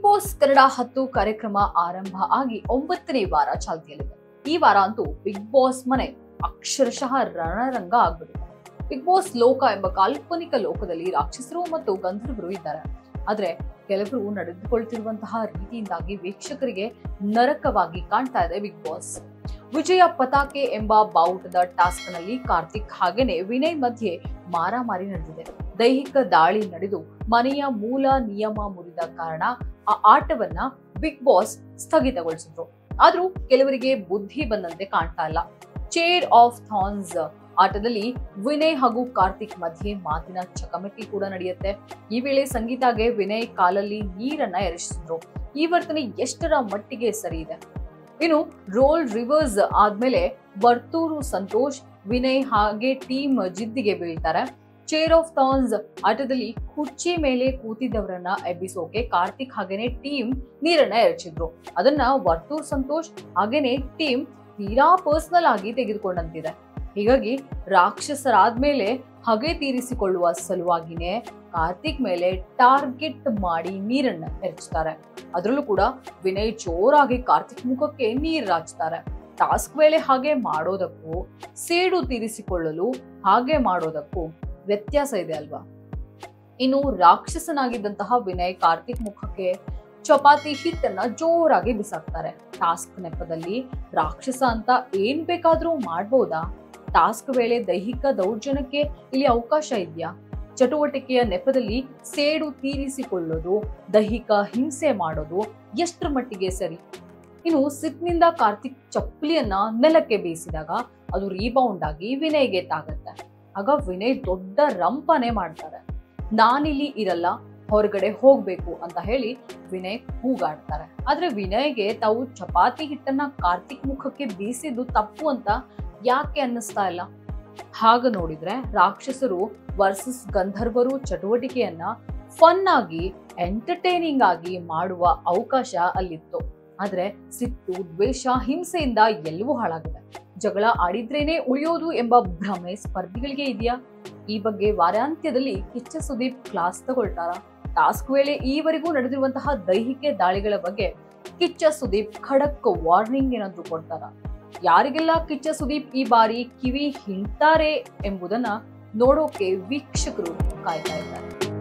boss Kannada ಹತ್ತು ಕಾರ್ಯಕ್ರಮ ಆರಂಭ ಆಗಿ ಒಂಬತ್ತನೇ ವಾರ ಚಾಲ್ತಿಯಲ್ಲಿದೆ ಈ ವಾರ ಅಂತೂ ಬಿಗ್ ಬಾಸ್ ಮನೆ ಅಕ್ಷರಶಃ ರಣರಂಗ ಆಗ್ಬಿಟ್ಟಿದೆ ಬಿಗ್ ಬಾಸ್ ಲೋಕ ಎಂಬ ಕಾಲ್ಪನಿಕ ಲೋಕದಲ್ಲಿ ರಾಕ್ಷಸರು ಮತ್ತು ಗಂಧರ್ವರು ಇದ್ದಾರೆ ಆದ್ರೆ ಕೆಲವರು ನಡೆದುಕೊಳ್ತಿರುವಂತಹ ರೀತಿಯಿಂದಾಗಿ ವೀಕ್ಷಕರಿಗೆ ನರಕವಾಗಿ ಕಾಣ್ತಾ ಇದೆ ಬಿಗ್ ಬಾಸ್ ವಿಜಯ ಪತಾಕೆ ಎಂಬ ಬಾವುಟದ ಟಾಸ್ಕ್ ನಲ್ಲಿ ಕಾರ್ತಿಕ್ ಹಾಗೇನೆ ವಿನಯ್ ಮಧ್ಯೆ ಮಾರಾಮಾರಿ ನಡೆದಿದೆ ದೈಹಿಕ ದಾಳಿ ನಡೆದು ಮನೆಯ ಮೂಲ ನಿಯಮ ಮುರಿದ ಕಾರಣ ಆ ಆಟವನ್ನ ಬಿಗ್ ಬಾಸ್ ಸ್ಥಗಿತಗೊಳಿಸಿದ್ರು ಆದ್ರೂ ಕೆಲವರಿಗೆ ಬುದ್ಧಿ ಬಂದಂತೆ ಕಾಣ್ತಾ ಇಲ್ಲ ಚೇರ್ ಆಫ್ ಥಾನ್ಸ್ ಆಟದಲ್ಲಿ ವಿನಯ್ ಹಾಗೂ ಕಾರ್ತಿಕ್ ಮಧ್ಯೆ ಮಾತಿನ ಚಕಮಕಿ ಕೂಡ ನಡೆಯುತ್ತೆ ಈ ವೇಳೆ ಸಂಗೀತಾಗೆ ವಿನಯ್ ಕಾಲಲ್ಲಿ ನೀರನ್ನ ಎರಚಿಸಿದ್ರು ಈ ವರ್ತನೆ ಎಷ್ಟರ ಮಟ್ಟಿಗೆ ಸರಿ ಇದೆ ಇನ್ನು ರೋಲ್ ರಿವರ್ಸ್ ಆದ್ಮೇಲೆ ವರ್ತೂರು ಸಂತೋಷ್ ವಿನಯ್ ಹಾಗೆ ಟೀಮ್ ಜಿದ್ದಿಗೆ ಬೀಳ್ತಾರೆ ಚೇರ್ ಆಫ್ ಥಾನ್ಸ್ ಆಟದಲ್ಲಿ ಕುರ್ಚಿ ಮೇಲೆ ಕೂತಿದ್ದವರನ್ನ ಎಬ್ಬಿಸೋಕೆ ಕಾರ್ತಿಕ್ ಹಾಗೇನೆ ಟೀಮ್ ನೀರನ್ನ ಎರಚಿದ್ರು ಅದನ್ನ ವರ್ತೂರ್ ಸಂತೋಷ್ ಹಾಗೇನೆ ಟೀಮ್ ತೀರಾ ಪರ್ಸನಲ್ ಆಗಿ ತೆಗೆದುಕೊಂಡಂತಿದೆ ಹೀಗಾಗಿ ರಾಕ್ಷಸರಾದ್ಮೇಲೆ ಹಗೆ ತೀರಿಸಿಕೊಳ್ಳುವ ಸಲುವಾಗಿನೇ ಕಾರ್ತಿಕ್ ಮೇಲೆ ಟಾರ್ಗೆಟ್ ಮಾಡಿ ನೀರನ್ನ ಎರಚ್ತಾರೆ ಅದರಲ್ಲೂ ಕೂಡ ವಿನಯ್ ಜೋರಾಗಿ ಕಾರ್ತಿಕ್ ಮುಖಕ್ಕೆ ನೀರ್ ರಾಚ್ತಾರೆ ಟಾಸ್ಕ್ ವೇಳೆ ಹಾಗೆ ಮಾಡೋದಕ್ಕೂ ಸೇಡು ತೀರಿಸಿಕೊಳ್ಳಲು ಹಾಗೆ ಮಾಡೋದಕ್ಕೂ ವ್ಯತ್ಯಾಸ ಇದೆ ಅಲ್ವಾ ಇನ್ನು ರಾಕ್ಷಸನಾಗಿದ್ದಂತಹ ವಿನಯ್ ಕಾರ್ತಿಕ್ ಮುಖಕ್ಕೆ ಚಪಾತಿ ಹಿಟ್ಟನ್ನ ಜೋರಾಗಿ ಬಿಸಾಕ್ತಾರೆ ಟಾಸ್ಕ್ ನೆಪದಲ್ಲಿ ರಾಕ್ಷಸ ಅಂತ ಏನ್ ಬೇಕಾದ್ರೂ ಮಾಡ್ಬೋದಾ ಟಾಸ್ಕ್ ವೇಳೆ ದೈಹಿಕ ದೌರ್ಜನ್ಯಕ್ಕೆ ಇಲ್ಲಿ ಅವಕಾಶ ಇದೆಯಾ ಚಟುವಟಿಕೆಯ ನೆಪದಲ್ಲಿ ಸೇಡು ತೀರಿಸಿಕೊಳ್ಳೋದು ದೈಹಿಕ ಹಿಂಸೆ ಮಾಡೋದು ಎಷ್ಟರ ಮಟ್ಟಿಗೆ ಸರಿ ಇನ್ನು ಸಿಟ್ನಿಂದ ಕಾರ್ತಿಕ್ ಚಪ್ಪಲಿಯನ್ನ ನೆಲಕ್ಕೆ ಬೀಸಿದಾಗ ಅದು ರೀಬೌಂಡ್ ಆಗಿ ವಿನಯ್ಗೆ ತಾಗತ್ತೆ ಆಗ ವಿನಯ್ ದೊಡ್ಡ ರಂಪನೆ ಮಾಡ್ತಾರೆ ನಾನಿಲ್ಲಿ ಇರಲ್ಲ ಹೊರಗಡೆ ಹೋಗ್ಬೇಕು ಅಂತ ಹೇಳಿ ವಿನಯ್ ಕೂಗಾಡ್ತಾರೆ ಆದ್ರೆ ವಿನಯ್ಗೆ ತಾವು ಚಪಾತಿ ಹಿಟ್ಟನ್ನ ಕಾರ್ತಿಕ್ ಮುಖಕ್ಕೆ ಬೀಸಿದ್ದು ತಪ್ಪು ಅಂತ ಯಾಕೆ ಅನ್ನಿಸ್ತಾ ಇಲ್ಲ ಹಾಗ ನೋಡಿದ್ರೆ ರಾಕ್ಷಸರು ವರ್ಸಸ್ ಗಂಧರ್ವರು ಚಟುವಟಿಕೆಯನ್ನ ಫನ್ ಆಗಿ ಎಂಟರ್ಟೈನಿಂಗ್ ಆಗಿ ಮಾಡುವ ಅವಕಾಶ ಅಲ್ಲಿತ್ತು ಆದ್ರೆ ಸಿಟ್ಟು ದ್ವೇಷ ಹಿಂಸೆಯಿಂದ ಎಲ್ಲವೂ ಹಾಳಾಗಿದೆ ಜಗಳ ಆಡಿದ್ರೇನೆ ಉಳಿಯೋದು ಎಂಬ ಭ್ರಮೆ ಸ್ಪರ್ಧಿಗಳಿಗೆ ಇದೆಯಾ ಈ ಬಗ್ಗೆ ವಾರಾಂತ್ಯದಲ್ಲಿ ಕಿಚ್ಚ ಸುದೀಪ್ ಕ್ಲಾಸ್ ತಗೊಳ್ತಾರ ಟಾಸ್ಕ್ ವೇಳೆ ಈವರೆಗೂ ನಡೆದಿರುವಂತಹ ದೈಹಿಕ ದಾಳಿಗಳ ಬಗ್ಗೆ ಕಿಚ್ಚ ಸುದೀಪ್ ಖಡಕ್ ವಾರ್ನಿಂಗ್ ಏನಾದ್ರು ಕೊಡ್ತಾರ ಯಾರಿಗೆಲ್ಲ ಕಿಚ್ಚ ಸುದೀಪ್ ಈ ಬಾರಿ ಕಿವಿ ಹಿಂಡ್ತಾರೆ ಎಂಬುದನ್ನ ನೋಡೋಕೆ ವೀಕ್ಷಕರು ಕಾಯ್ತಾ ಇದ್ದಾರೆ